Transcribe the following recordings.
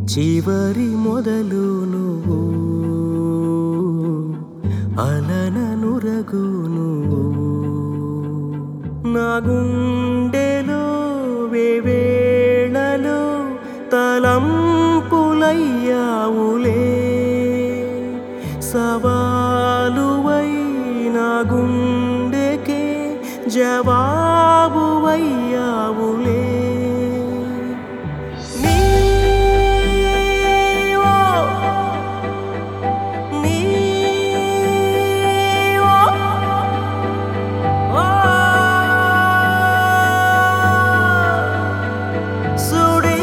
చివరి మొదలు నువ్వు అలన నురగు నువ్వు నా గుండెలో వేవేళలో తలంపులయ్యావులే సవాలువై నా గుండెకే జవాబువయ్యావులే నీవో నీవో ఓ సుడి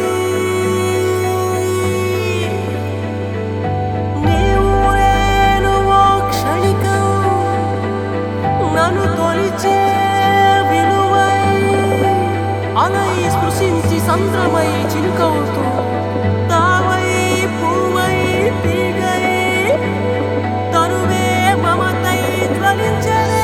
నీవు నేను ఓ క్షణికం నన్ను తొలిచే విలువై అలై స్పృశించి సంద్రమై చిలుకవుతూ తావై పువ్వై తీగై తరువే మమతై ధ్వనించనే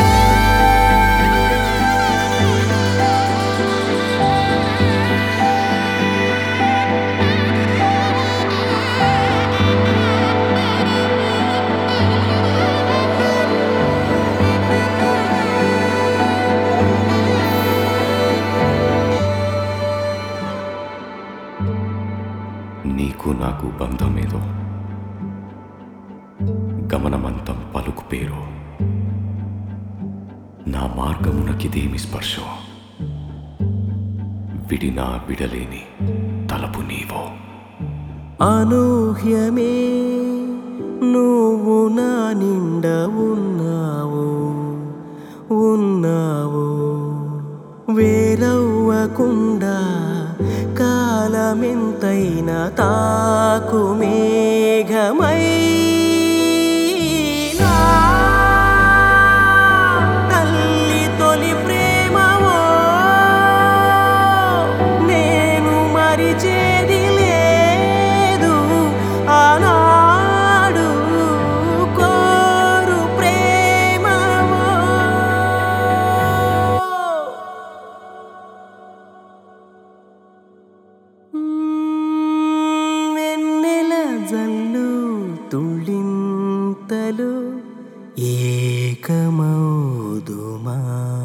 నీకు నాకు బంధమేదో గమనమంతం పలుకు పేరు నా మార్గమునకిదేమి స్పర్శో విడినా విడలేని తలపు నీవో అనూహ్యమే నువ్వు నా నిండ ఉన్నావు ఉన్నావు వేరవ్వకుండా కాలమెంతైనా తాకు మేఘమై నా తల్లి తొలి ప్రేమవో నేను మరిచేది లేదు ఆనాడు కోరు ప్రేమవో మ్మ్, వెన్నెల జల్లు తుళ్ళింతలు ఏకమౌదుమా